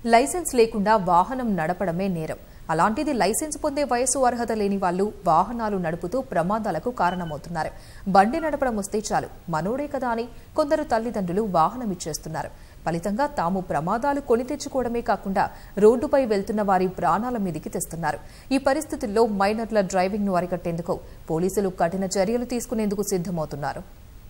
licence లేకుండా వాహనం నడపడమే నేరం అలాంటిది లైసెన్స్ పొందే వయసు అర్హత లేని వాళ్ళు వాహనాలు నడుపుతూ ప్రమాదాలకు కారణమవుతున్నారు బండి నడపడం వస్తే చాలు మనోడే కదా అని కొందరు తల్లిదండ్రులు వాహనం ఇచ్చేస్తున్నారు ఫలితంగా తాము ప్రమాదాలు కొని తెచ్చుకోవడమే కాకుండా రోడ్డుపై వెళ్తున్న వారి ప్రాణాల మీదికి తెస్తున్నారు ఈ పరిస్థితుల్లో మైనర్ల డ్రైవింగ్ ను అరికట్టేందుకు పోలీసులు కఠిన చర్యలు తీసుకునేందుకు సిద్దమవుతున్నారు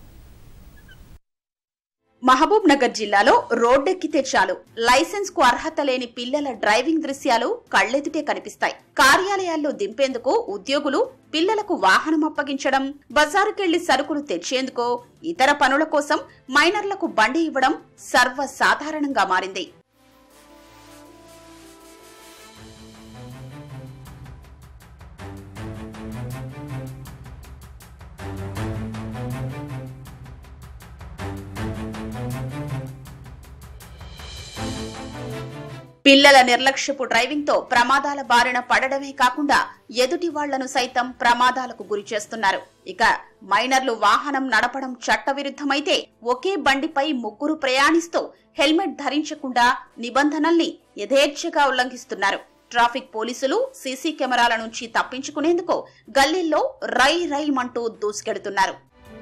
మహబూబ్ నగర్ జిల్లాలో రోడ్డెక్కితే చాలు లైసెన్స్ కు అర్హత లేని పిల్లల డ్రైవింగ్ దృశ్యాలు కళ్లెదుటే కనిపిస్తాయి కార్యాలయాల్లో దింపేందుకు ఉద్యోగులు పిల్లలకు వాహనం అప్పగించడం బజారుకెళ్లి సరుకులు తెచ్చేందుకో ఇతర పనుల కోసం మైనర్లకు బండి ఇవ్వడం సర్వసాధారణంగా మారింది పిల్లల నిర్లక్ష్యపు డ్రైవింగ్ తో ప్రమాదాల బారిన పడడమే కాకుండా ఎదుటి వాళ్లను సైతం ప్రమాదాలకు గురి చేస్తున్నారు ఇక మైనర్లు వాహనం నడపడం చట్టవిరుద్ధమైతే ఒకే బండిపై ముగ్గురు ప్రయాణిస్తూ హెల్మెట్ ధరించకుండా నిబంధనల్ని యథేచ్ఛగా ఉల్లంఘిస్తున్నారు ట్రాఫిక్ పోలీసులు సీసీ కెమెరాల నుంచి తప్పించుకునేందుకు గల్లీల్లో రై రైమంటూ దూసుకెడుతున్నారు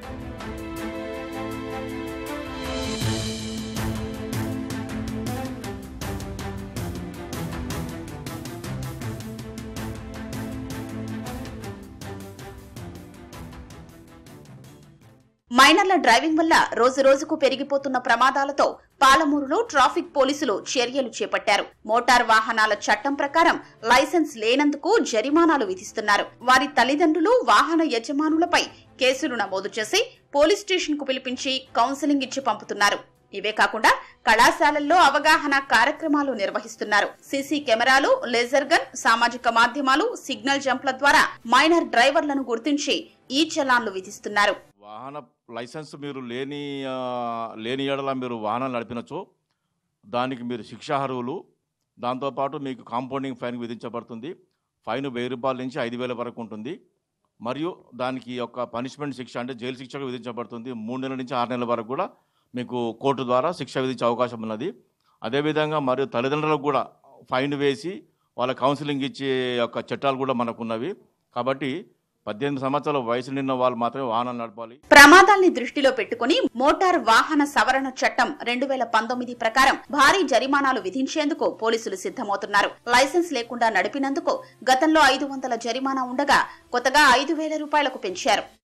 మైనర్ల డ్రైవింగ్ వల్ల రోజు రోజుకు పెరిగిపోతున్న ప్రమాదాలతో పాలమూరులో ట్రాఫిక్ పోలీసులు చర్యలు చేపట్టారు మోటార్ వాహనాల చట్టం ప్రకారం లైసెన్స్ లేనందుకు జరిమానాలు విధిస్తున్నారు వారి తల్లిదండ్రులు వాహన యజమానులపై కేసులు నమోదు చేసి పోలీస్ స్టేషన్ కు పిలిపించి కౌన్సిలింగ్ ఇచ్చి పంపుతున్నారు ఇవే కాకుండా కళాశాలల్లో అవగాహన కార్యక్రమాలు నిర్వహిస్తున్నారు సీసీ కెమెరాలు లేజర్ గన్ సామాజిక మాధ్యమాలు సిగ్నల్ జంప్ల ద్వారా మైనర్ డ్రైవర్లను గుర్తించి ఈ చలాన్లు విధిస్తున్నారు వాహన లైసెన్స్ మీరు లేని ఆ, లేని ఏడల మీరు వాహనాలు నడిపినచో దానికి మీరు శిక్షార్హులు దాంతోపాటు మీకు కాంపౌండింగ్ ఫైన్ విధించబడుతుంది ఫైన్ వెయ్యి రూపాయల నుంచి ఐదు వేల వరకు ఉంటుంది మరియు దానికి యొక్క పనిష్మెంట్ శిక్ష అంటే జైలు శిక్షకు విధించబడుతుంది మూడు నెలల నుంచి ఆరు నెలల వరకు కూడా మీకు కోర్టు ద్వారా శిక్ష విధించే అవకాశం ఉన్నది అదేవిధంగా మరియు తల్లిదండ్రులకు కూడా ఫైన్ వేసి వాళ్ళ కౌన్సిలింగ్ ఇచ్చే యొక్క చట్టాలు కూడా మనకున్నవి కాబట్టి పద్దెనిమిది సంవత్సరాల వయసు నిన్న వాళ్ళు మాత్రమే వాహనాలు నడపాలి ప్రమాదాల్ని దృష్టిలో పెట్టుకుని మోటార్ వాహన సవరణ చట్టం రెండు వేల పంతొమ్మిది ప్రకారం భారీ జరిమానాలు విధించేందుకు పోలీసులు సిద్ధమవుతున్నారు లైసెన్స్ లేకుండా నడిపినందుకు గతంలో ఐదు వందల జరిమానా ఉండగా కొత్తగా ఐదు వేల రూపాయలకు పెంచారు